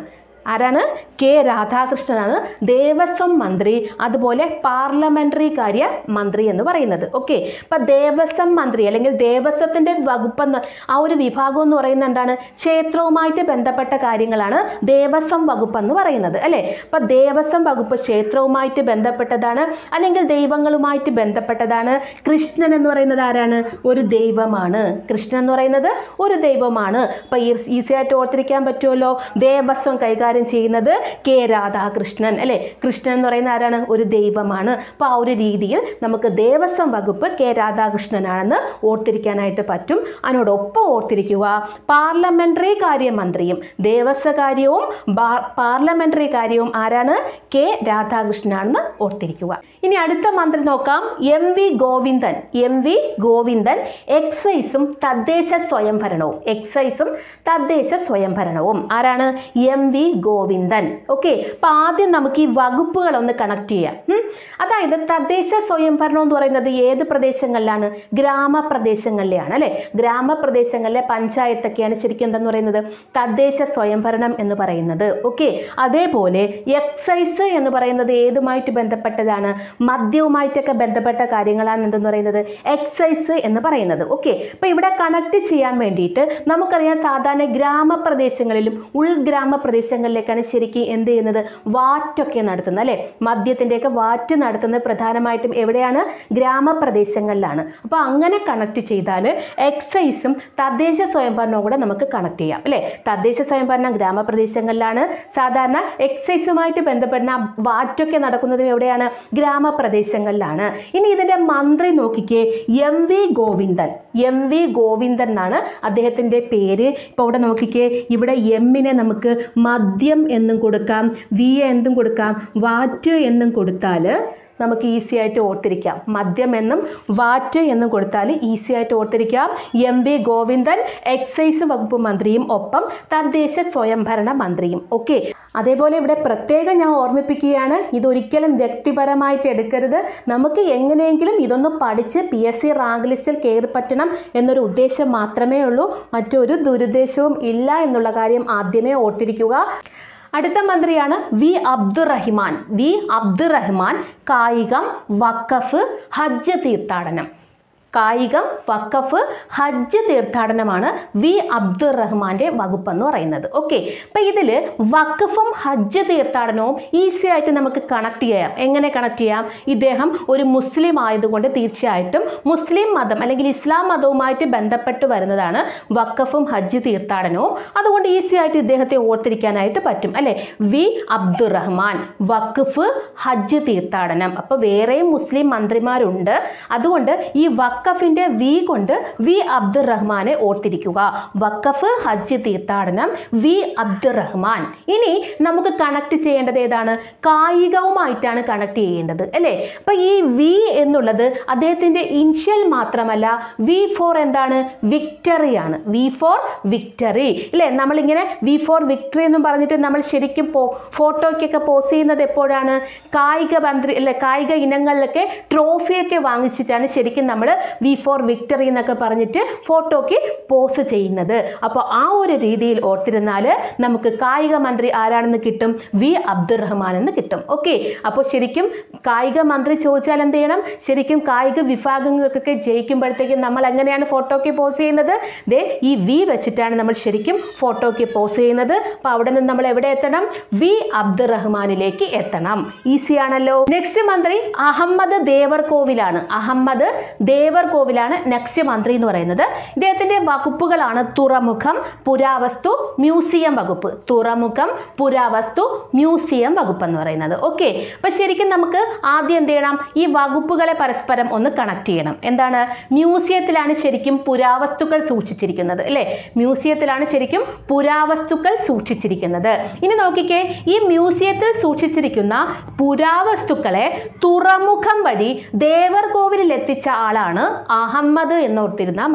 ആരാണ് കെ രാധാകൃഷ്ണനാണ് ദേവസ്വം മന്ത്രി അതുപോലെ പാർലമെന്ററി കാര്യ മന്ത്രി എന്ന് പറയുന്നത് ഓക്കെ അപ്പൊ ദേവസ്വം മന്ത്രി അല്ലെങ്കിൽ ദേവസ്വത്തിന്റെ വകുപ്പ് എന്ന് ആ ഒരു വിഭാഗം എന്ന് പറയുന്നത് എന്താണ് ക്ഷേത്രവുമായിട്ട് ബന്ധപ്പെട്ട കാര്യങ്ങളാണ് ദേവസ്വം വകുപ്പ് എന്ന് പറയുന്നത് അല്ലെ അപ്പൊ ദേവസ്വം വകുപ്പ് ക്ഷേത്രവുമായിട്ട് ബന്ധപ്പെട്ടതാണ് അല്ലെങ്കിൽ ദൈവങ്ങളുമായിട്ട് ബന്ധപ്പെട്ടതാണ് കൃഷ്ണൻ എന്ന് പറയുന്നത് ആരാണ് ഒരു ദൈവമാണ് കൃഷ്ണൻ എന്ന് പറയുന്നത് ഒരു ദൈവമാണ് അപ്പൊ ഈസി ആയിട്ട് ഓർത്തിരിക്കാൻ പറ്റുമല്ലോ ദേവസ്വം കൈകാര്യം ചെയ്യുന്നത് കെ രാധാകൃഷ്ണൻ അല്ലെ കൃഷ്ണൻ എന്ന് പറയുന്ന ആരാണ് ഒരു ദൈവമാണ് അപ്പോൾ ആ ഒരു രീതിയിൽ നമുക്ക് ദേവസ്വം വകുപ്പ് കെ രാധാകൃഷ്ണനാണെന്ന് ഓർത്തിരിക്കാനായിട്ട് പറ്റും അതിനോടൊപ്പം ഓർത്തിരിക്കുക പാർലമെന്ററി കാര്യമന്ത്രിയും ദേവസ്വ കാര്യവും പാർലമെന്ററി കാര്യവും ആരാണ് കെ രാധാകൃഷ്ണനാണെന്ന് ഓർത്തിരിക്കുക ഇനി അടുത്ത മന്ത്രി നോക്കാം M V Govindan M V Govindan എക്സൈസും തദ്ദേശ സ്വയംഭരണവും എക്സൈസും തദ്ദേശ സ്വയംഭരണവും ആരാണ് എം വി ഗോവിന്ദൻ ഓക്കെ അപ്പൊ ആദ്യം നമുക്ക് ഈ വകുപ്പുകൾ ഒന്ന് കണക്ട് ചെയ്യാം ഉം. അതായത് തദ്ദേശ സ്വയംഭരണം എന്ന് പറയുന്നത് ഏത് പ്രദേശങ്ങളിലാണ് ഗ്രാമപ്രദേശങ്ങളിലെയാണ് അല്ലെ ഗ്രാമപ്രദേശങ്ങളിലെ പഞ്ചായത്തൊക്കെയാണ് ശരിക്കും എന്തെന്ന് പറയുന്നത് തദ്ദേശ സ്വയംഭരണം എന്ന് പറയുന്നത് ഓക്കെ അതേപോലെ എക്സൈസ് എന്ന് പറയുന്നത് ഏതുമായിട്ട് ബന്ധപ്പെട്ടതാണ് മദ്യവുമായിട്ടൊക്കെ ബന്ധപ്പെട്ട കാര്യങ്ങളാണ് എന്തെന്ന് പറയുന്നത് എക്സൈസ് എന്ന് പറയുന്നത് ഓക്കെ അപ്പൊ ഇവിടെ കണക്ട് ചെയ്യാൻ വേണ്ടിയിട്ട് നമുക്കറിയാം സാധാരണ ഗ്രാമപ്രദേശങ്ങളിലും ഉൾഗ്രാമപ്രദേശങ്ങളിലേക്കാണ് ശരിക്കും എന്ത് ചെയ്യുന്നത് വാറ്റൊക്കെ നടത്തുന്നത് അല്ലെ മദ്യത്തിൻ്റെയൊക്കെ വാറ്റ് നടത്തുന്നത് പ്രധാനമായിട്ടും എവിടെയാണ് ഗ്രാമപ്രദേശങ്ങളിലാണ് അപ്പോൾ അങ്ങനെ കണക്ട് ചെയ്താൽ എക്സൈസും തദ്ദേശ സ്വയംഭരണവും കൂടെ നമുക്ക് കണക്ട് ചെയ്യാം അല്ലേ തദ്ദേശ സ്വയംഭരണം ഗ്രാമപ്രദേശങ്ങളിലാണ് സാധാരണ എക്സൈസുമായിട്ട് ബന്ധപ്പെടുന്ന വാറ്റൊക്കെ നടക്കുന്നത് എവിടെയാണ് ഗ്രാമപ്രദേശങ്ങളിലാണ് ഇനി ഇതിൻ്റെ മന്ത്രി നോക്കിക്കേ M V Govindan M V Govindan എന്നാണ് അദ്ദേഹത്തിൻ്റെ പേര് ഇപ്പോൾ ഇവിടെ നോക്കിക്കേ ഇവിടെ എമ്മിനെ നമുക്ക് മദ്യം എന്നും കൊടുക്കാം വി എന്തും കൊടുക്കാം വാറ്റ് എന്നും കൊടുത്താൽ നമുക്ക് ഈസി ആയിട്ട് ഓർത്തിരിക്കാം മദ്യം എന്നും വാറ്റ് എന്നും കൊടുത്താൽ ഈസി ആയിട്ട് ഓർത്തിരിക്കാം എം വി ഗോവിന്ദൻ എക്സൈസ് വകുപ്പ് മന്ത്രിയും ഒപ്പം തദ്ദേശ സ്വയംഭരണ മന്ത്രിയും ഓക്കെ അതേപോലെ ഇവിടെ പ്രത്യേകം ഞാൻ ഓർമ്മിപ്പിക്കുകയാണ് ഇതൊരിക്കലും വ്യക്തിപരമായിട്ട് എടുക്കരുത് നമുക്ക് എങ്ങനെയെങ്കിലും ഇതൊന്ന് പഠിച്ച് പി എസ് സി റാങ്ക് ലിസ്റ്റിൽ കയറി പറ്റണം എന്നൊരു ഉദ്ദേശം മാത്രമേ ഉള്ളൂ മറ്റൊരു ദുരുദ്ദേശവും ഇല്ല എന്നുള്ള കാര്യം ആദ്യമേ ഓർത്തിരിക്കുക അടുത്ത മന്ത്രിയാണ് വി അബ്ദുറഹിമാൻ വി അബ്ദുറഹ്മാൻ കായികം വഖഫ് ഹജ്ജ് തീർത്ഥാടനം കായികം വഖഫ് ഹജ്ജ് തീർത്ഥാടനമാണ് വി അബ്ദുറഹ്മാന്റെ വകുപ്പ് എന്ന് പറയുന്നത് ഓക്കെ അപ്പൊ ഇതിൽ വഖഫും ഹജ്ജ് തീർത്ഥാടനവും ഈസി ആയിട്ട് നമുക്ക് കണക്ട് ചെയ്യാം എങ്ങനെ കണക്ട് ചെയ്യാം ഇദ്ദേഹം ഒരു മുസ്ലിം ആയതുകൊണ്ട് തീർച്ചയായിട്ടും മുസ്ലിം മതം അല്ലെങ്കിൽ ഇസ്ലാം മതവുമായിട്ട് ബന്ധപ്പെട്ട് വരുന്നതാണ് വഖഫും ഹജ്ജ് തീർത്ഥാടനവും അതുകൊണ്ട് ഈസി ആയിട്ട് ഇദ്ദേഹത്തെ ഓർത്തിരിക്കാനായിട്ട് പറ്റും അല്ലെ വി അബ്ദുറഹ്മാൻ വഖഫ് ഹജ്ജ് തീർത്ഥാടനം അപ്പൊ വേറെയും മുസ്ലിം മന്ത്രിമാരുണ്ട് അതുകൊണ്ട് ഈ വഖഫിന്റെ വി കൊണ്ട് വി അബ്ദുറഹ്മാനെ ഓർത്തിരിക്കുക വഖഫ് ഹജ്ജ് തീർത്ഥാടനം വി അബ്ദുറഹ്മാൻ ഇനി നമുക്ക് കണക്ട് ചെയ്യേണ്ടത് ഏതാണ് കായികവുമായിട്ടാണ് കണക്ട് ചെയ്യേണ്ടത് അല്ലേ അപ്പൊ ഈ വി എന്നുള്ളത് അദ്ദേഹത്തിന്റെ ഇൻഷ്യൽ മാത്രമല്ല വി ഫോർ എന്താണ് വിക്ടറി ആണ് വി ഫോർ വിക്ടറി അല്ലേ നമ്മളിങ്ങനെ വി ഫോർ വിക്ടറി എന്ന് പറഞ്ഞിട്ട് നമ്മൾ ശരിക്കും പോ ഫോട്ടോയ്ക്കൊക്കെ പോസ് ചെയ്യുന്നത് എപ്പോഴാണ് കായിക മന്ത്രി അല്ലെ കായിക ഇനങ്ങളിലൊക്കെ ട്രോഫിയൊക്കെ വാങ്ങിച്ചിട്ടാണ് ശരിക്കും നമ്മൾ വി ഫോർ വിക്ടറി എന്നൊക്കെ പറഞ്ഞിട്ട് ഫോട്ടോയ്ക്ക് പോസ് ചെയ്യുന്നത് അപ്പോൾ ആ ഒരു രീതിയിൽ ഓർത്തിരുന്നാൽ നമുക്ക് കായിക മന്ത്രി ആരാണെന്ന് കിട്ടും വി അബ്ദുറഹ്മാൻ എന്ന് കിട്ടും ഓക്കെ അപ്പോൾ ശരിക്കും കായിക മന്ത്രി ചോദിച്ചാൽ എന്ത് ചെയ്യണം ശരിക്കും കായിക വിഭാഗങ്ങൾക്കൊക്കെ ജയിക്കുമ്പോഴത്തേക്കും നമ്മൾ എങ്ങനെയാണ് ഫോട്ടോയ്ക്ക് പോസ് ചെയ്യുന്നത് ദേ ഈ വി വെച്ചിട്ടാണ് നമ്മൾ ശരിക്കും ഫോട്ടോയ്ക്ക് പോസ് ചെയ്യുന്നത് അപ്പോൾ അവിടെ നിന്ന് നമ്മൾ എവിടെ എത്തണം വി അബ്ദുറഹ്മാനിലേക്ക് എത്തണം ഈസി ആണല്ലോ നെക്സ്റ്റ് മന്ത്രി അഹമ്മദ് ദേവർകോവിലാണ് അഹമ്മദ് ദേവർകോവിലാണ് നെക്സ്റ്റ് മന്ത്രി എന്ന് പറയുന്നത് ഇദ്ദേഹത്തിന്റെ വകുപ്പുകളാണ് തുറമുഖം പുരാവസ്തു മ്യൂസിയം വകുപ്പ് തുറമുഖം പുരാവസ്തു മ്യൂസിയം വകുപ്പ് എന്ന് പറയുന്നത് ഓക്കെ അപ്പൊ ശരിക്കും നമുക്ക് ആദ്യം എന്ത് ചെയ്യണം ഈ വകുപ്പുകളെ പരസ്പരം ഒന്ന് കണക്ട് ചെയ്യണം എന്താണ് മ്യൂസിയത്തിലാണ് ശരിക്കും പുരാവസ്തുക്കൾ സൂക്ഷിച്ചിരിക്കുന്നത് അല്ലേ മ്യൂസിയത്തിലാണ് ശരിക്കും പുരാവസ്തുക്കൾ സൂക്ഷിച്ചിരിക്കുന്നത് ഇനി നോക്കിക്കേ ഈ മ്യൂസിയത്തിൽ സൂക്ഷിച്ചിരിക്കുന്ന പുരാവസ്തുക്കളെ തുറമുഖം വഴി ദേവർകോവിലിൽ എത്തിച്ച ആളാണ് അഹമ്മദ് എന്നോർത്തിരുന്നാൽ മതി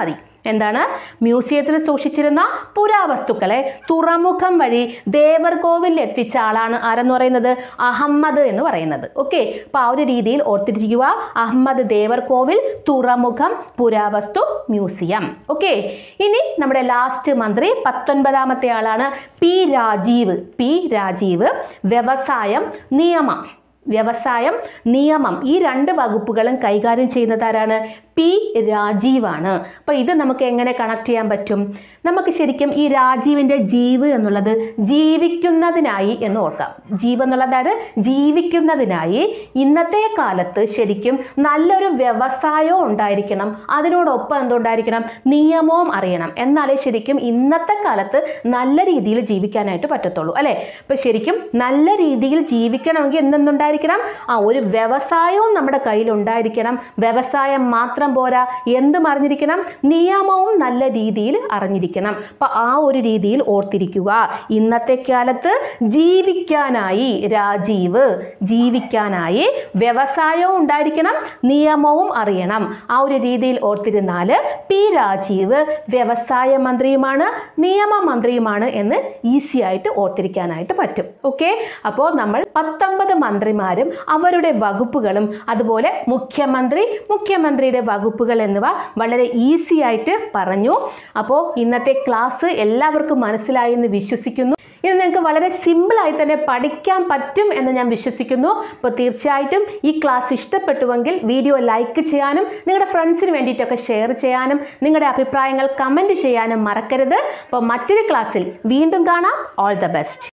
എന്താണ് മ്യൂസിയത്തിൽ സൂക്ഷിച്ചിരുന്ന പുരാവസ്തുക്കളെ തുറമുഖം വഴി ദേവർകോവിൽ എത്തിച്ച ആളാണ് ആരെന്ന് പറയുന്നത് അഹമ്മദ് എന്ന് പറയുന്നത് ഓക്കെ അപ്പോൾ ആ ഒരു രീതിയിൽ ഓർത്തിരിക്കുക അഹമ്മദ് ദേവർകോവിൽ തുറമുഖം പുരാവസ്തു മ്യൂസിയം ഓക്കെ ഇനി നമ്മുടെ ലാസ്റ്റ് മന്ത്രി പത്തൊൻപതാമത്തെ ആളാണ് പി രാജീവ് പി രാജീവ് വ്യവസായം നിയമം വ്യവസായം നിയമം ഈ രണ്ട് വകുപ്പുകളും കൈകാര്യം ചെയ്യുന്നത് ആരാണ് പി രാജീവാണ് അപ്പോൾ ഇത് നമുക്ക് എങ്ങനെ കണക്ട് ചെയ്യാൻ പറ്റും നമുക്ക് ശരിക്കും ഈ രാജീവിൻ്റെ ജീവ് എന്നുള്ളത് ജീവിക്കുന്നതിനായി എന്ന് ഓർക്കാം ജീവ് എന്നുള്ളതാണ് ജീവിക്കുന്നതിനായി ഇന്നത്തെ കാലത്ത് ശരിക്കും നല്ലൊരു വ്യവസായവും ഉണ്ടായിരിക്കണം അതിനോടൊപ്പം എന്തുണ്ടായിരിക്കണം നിയമവും അറിയണം എന്നാലേ ശരിക്കും ഇന്നത്തെ കാലത്ത് നല്ല രീതിയിൽ ജീവിക്കാനായിട്ട് പറ്റത്തുള്ളൂ അല്ലേ അപ്പോൾ ശരിക്കും നല്ല രീതിയിൽ ജീവിക്കണമെങ്കിൽ എന്തെന്നുണ്ടായിരിക്കണം ആ ഒരു വ്യവസായവും നമ്മുടെ കയ്യിൽ ഉണ്ടായിരിക്കണം വ്യവസായം മാത്രം പോരാ എന്തും അറിഞ്ഞിരിക്കണം നിയമവും നല്ല രീതിയിൽ അറിഞ്ഞിരിക്കണം അപ്പം ആ ഒരു രീതിയിൽ ഓർത്തിരിക്കുക ഇന്നത്തെ കാലത്ത് ജീവിക്കാനായി രാജീവ് ജീവിക്കാനായി വ്യവസായവും ഉണ്ടായിരിക്കണം നിയമവും അറിയണം ആ ഒരു രീതിയിൽ ഓർത്തിരുന്നാൽ പി രാജീവ് വ്യവസായ മന്ത്രിയുമാണ് നിയമ മന്ത്രിയുമാണ് എന്ന് ഈസി ആയിട്ട് ഓർത്തിരിക്കാനായിട്ട് പറ്റും ഓക്കെ അപ്പോൾ നമ്മൾ പത്തൊമ്പത് മന്ത്രിമാരും അവരുടെ വകുപ്പുകളും അതുപോലെ മുഖ്യമന്ത്രി മുഖ്യമന്ത്രിയുടെ വകുപ്പുകൾ എന്നിവ വളരെ ഈസി ആയിട്ട് പറഞ്ഞു അപ്പോൾ ഇന്നത്തെ ക്ലാസ് എല്ലാവർക്കും മനസ്സിലായി എന്ന് വിശ്വസിക്കുന്നു ഇത് നിങ്ങൾക്ക് വളരെ സിമ്പിളായി തന്നെ പഠിക്കാൻ പറ്റും എന്ന് ഞാൻ വിശ്വസിക്കുന്നു അപ്പോൾ തീർച്ചയായിട്ടും ഈ ക്ലാസ് ഇഷ്ടപ്പെട്ടുവെങ്കിൽ വീഡിയോ ലൈക്ക് ചെയ്യാനും നിങ്ങളുടെ ഫ്രണ്ട്സിന് വേണ്ടിയിട്ടൊക്കെ ഷെയർ ചെയ്യാനും നിങ്ങളുടെ അഭിപ്രായങ്ങൾ കമൻറ്റ് ചെയ്യാനും മറക്കരുത് അപ്പോൾ മറ്റൊരു ക്ലാസ്സിൽ വീണ്ടും കാണാം ഓൾ ദ ബെസ്റ്റ്